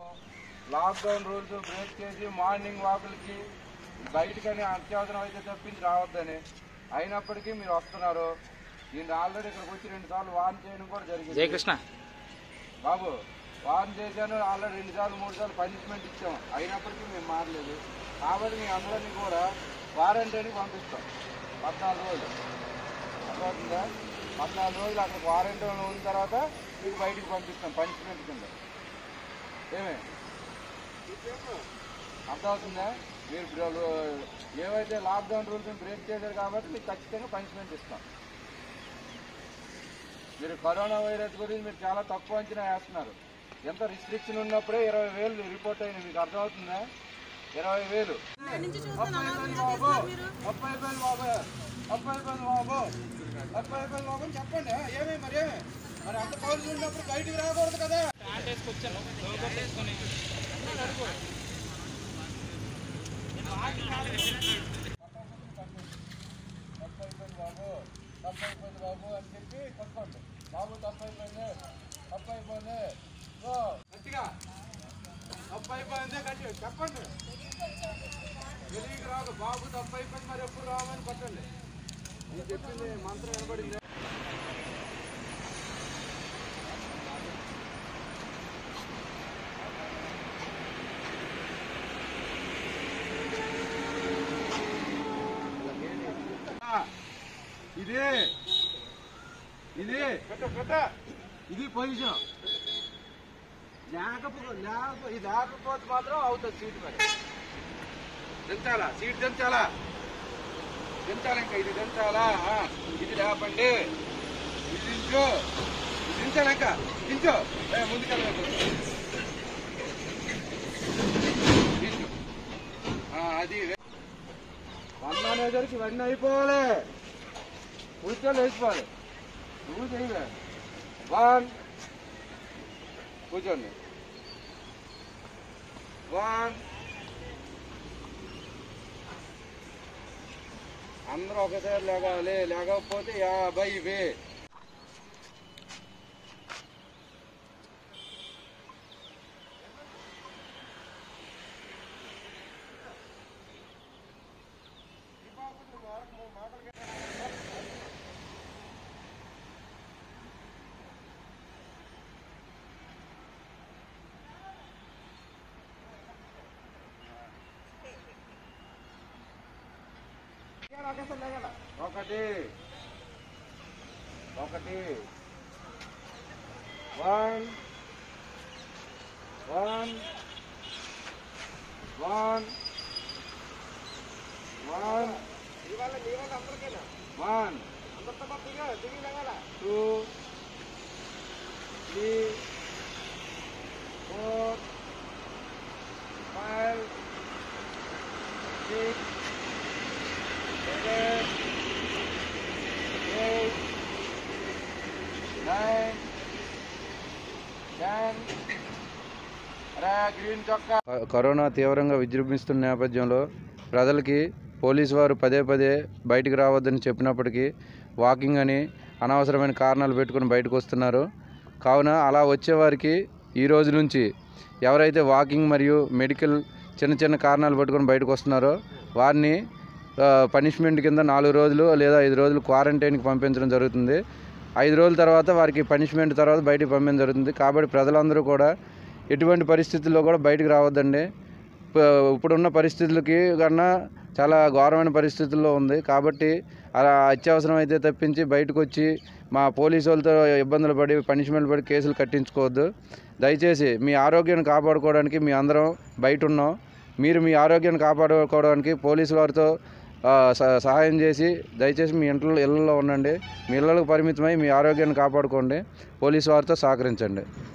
Lockdown rules break చేసి morning వాకులకి బయటకని అత్యవసరం అయితే తప్పించి రావద్దని అయినప్పటికీ మీరు వస్తున్నారు నేను ఆల్రెడీ ఇక్కడికి వచ్చి రెండు సార్లు వార్న్ చేయడం కూడా జరిగింది జయకృష్ణ బాబు వార్న్ చేశాను ఆల్రెడీ రెండు సార్లు మూడు సార్లు పనిష్మెంట్ ఇచ్చాం అయినప్పటికీ మేము మారలేదు కాబట్టి మీ అందరినీ కూడా వారంటీకి పంపిస్తాం పద్నాలుగు రోజులు అర్థమవుతుందా పద్నాలుగు రోజులు అక్కడ వారంటీలో ఉన్న తర్వాత మీకు బయటికి పంపిస్తాం పనిష్మెంట్ కింద ఏమే అర్థమవుతుందా మీరు ఇప్పుడు ఏవైతే లాక్డౌన్ రూల్స్ బ్రేక్ చేశారు కాబట్టి మీకు ఖచ్చితంగా పనిష్మెంట్ ఇస్తాం మీరు కరోనా వైరస్ గురించి మీరు చాలా తక్కువ అంచనా వేస్తున్నారు ఎంత రిస్ట్రిక్షన్ ఉన్నప్పుడే ఇరవై వేలు రిపోర్ట్ అయింది మీకు అర్థమవుతుందా ఇరవై వేలు ముప్పై వేలు బాబు ముప్పై వేలు బాబు ముప్పై వేలు బాబు ముప్పై వేలు బాబు అని చెప్పండి ఏమే మరి ఏమే మరి అంత పౌరులు ఉన్నప్పుడు బయటికి రాకూడదు కదా తప్పైపోయింది బాబు తప్పైపోయింది బాబు అని చెప్పి కట్టుకోండి బాబు తప్పైపోయింది తప్పైపోయింది ఓ గట్టిగా తప్పైపోయింది గట్టి చెప్పండి తెలియక రాదు బాబు తప్పైపోయింది మరి ఎప్పుడు రావని కొట్టండి నేను చెప్పింది మంత్రం వినబడింది ఇది ఇది ఇది పొజిషన్ లేకపోతే లేకపోతే ఇది లేకపోతే మాత్రం అవుతుంది సీట్ మరి దించాలా సీట్ దించాలా దించాలి ఇంకా ఇది దించాలా ఆ, ఇది లేపండి ఇది దించు ఇది దించాలి ఇంకా దించు ఏ, ముందుకెళ్ళి దించు ఆ, అది వంద అనేసరికి ఇవన్నీ అయిపోవాలి కూర్చొని వేసుకోవాలి నువ్వు చేయవే వన్ కూర్చోండి వన్ అందరూ ఒకసారి లేగాలి లేకపోతే యాభై వే ఒకటి ఒకటి one one one one one two three four five six seven, eight, nine, ten. అరే గ్రీన్ చొక్కా కరోనా తీవ్రంగా విజృంభిస్తున్న నేపథ్యంలో ప్రజలకి పోలీసు వారు పదే పదే బయటికి రావద్దని చెప్పినప్పటికీ వాకింగ్ అని అనవసరమైన కారణాలు పెట్టుకుని బయటకు వస్తున్నారు కావున అలా వచ్చేవారికి ఈ రోజు నుంచి ఎవరైతే వాకింగ్ మరియు మెడికల్ చిన్న చిన్న కారణాలు పెట్టుకొని బయటకు వస్తున్నారో వారిని ఆ, పనిష్మెంట్ కింద నాలుగు రోజులు లేదా ఐదు రోజులు క్వారంటైన్కి పంపించడం జరుగుతుంది ఐదు రోజుల తర్వాత వారికి పనిష్మెంట్ తర్వాత బయటికి పంపించడం జరుగుతుంది కాబట్టి ప్రజలందరూ కూడా ఎటువంటి పరిస్థితుల్లో కూడా బయటికి రావద్దండి ప- ఇప్పుడున్న పరిస్థితులకి కన్నా చాలా ఘోరమైన పరిస్థితుల్లో ఉంది కాబట్టి అలా అత్యవసరం అయితే తప్పించి బయటకు వచ్చి మా పోలీసు వాళ్ళతో ఇబ్బందులు పడి పనిష్మెంట్ పడి కేసులు కట్టించుకోవద్దు దయచేసి మీ ఆరోగ్యాన్ని కాపాడుకోవడానికి మీ అందరం బయట ఉన్నాం మీరు మీ ఆరోగ్యాన్ని కాపాడుకోవడానికి పోలీసు వారితో ఆ, స- సహాయం చేసి దయచేసి మీ ఇంట్లో ఇళ్ళల్లో ఉండండి మీ ఇళ్ళకు పరిమితమై మీ ఆరోగ్యాన్ని కాపాడుకోండి పోలీసు వారితో సహకరించండి